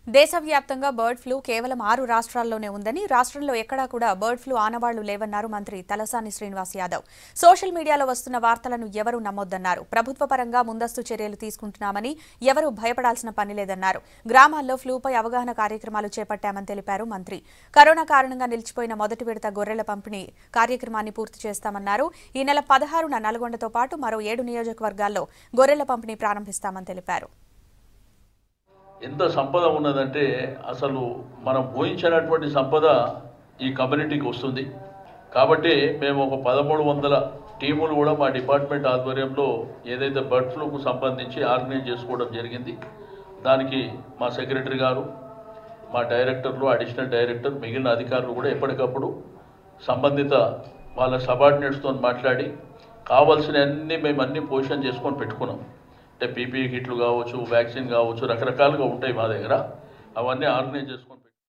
దేశవ్యాప్తంగా bird flu కేవలం ఆరు రాష్ట్రాల్లోనే ఉందని రాష్ట్రంలో ఎక్కడా కూడా బర్డ్ ఫ్లూ ఆనవాళ్లు లేవన్నారు మంత్రి తలసాని శ్రీనివాస్ యాదవ్ సోషల్ మీడియాలో వస్తున్న వార్తలను ఎవరూ నమ్మొద్దన్నారు ప్రభుత్వ పరంగా ముందస్తు చర్యలు తీసుకుంటున్నామని ఎవరూ భయపడాల్సిన పని లేదన్నారు గ్రామాల్లో ఫ్లూపై అవగాహన కార్యక్రమాలు చేపట్టామని తెలిపారు మంత్రి కరోనా కారణంగా నిలిచిపోయిన మొదటి విడత గొర్రెల పంపిణీ కార్యక్రమాన్ని పూర్తి చేస్తామన్నారు ఈ నెల పదహారున నల్గొండతో పాటు మరో ఏడు నియోజకవర్గాల్లో గొర్రెల పంపిణీ ప్రారంభిస్తామని తెలిపారు ఎంత సంపద ఉన్నదంటే అసలు మనం ఊహించినటువంటి సంపద ఈ కమ్యూనిటీకి వస్తుంది కాబట్టి మేము ఒక పదమూడు వందల టీములు కూడా మా డిపార్ట్మెంట్ ఆధ్వర్యంలో ఏదైతే బర్డ్ ఫ్లూకు సంబంధించి ఆర్గనైజ్ చేసుకోవడం జరిగింది దానికి మా సెక్రటరీ గారు మా డైరెక్టర్లు అడిషనల్ డైరెక్టర్ మిగిలిన అధికారులు కూడా ఎప్పటికప్పుడు సంబంధిత వాళ్ళ సబార్డినేట్స్తో మాట్లాడి కావాల్సిన అన్ని మేము అన్ని పొజిషన్ చేసుకొని పెట్టుకున్నాం అంటే పీపీ కిట్లు కావచ్చు వ్యాక్సిన్ కావచ్చు రకరకాలుగా ఉంటాయి మా దగ్గర అవన్నీ ఆర్గనైజ్ చేసుకొని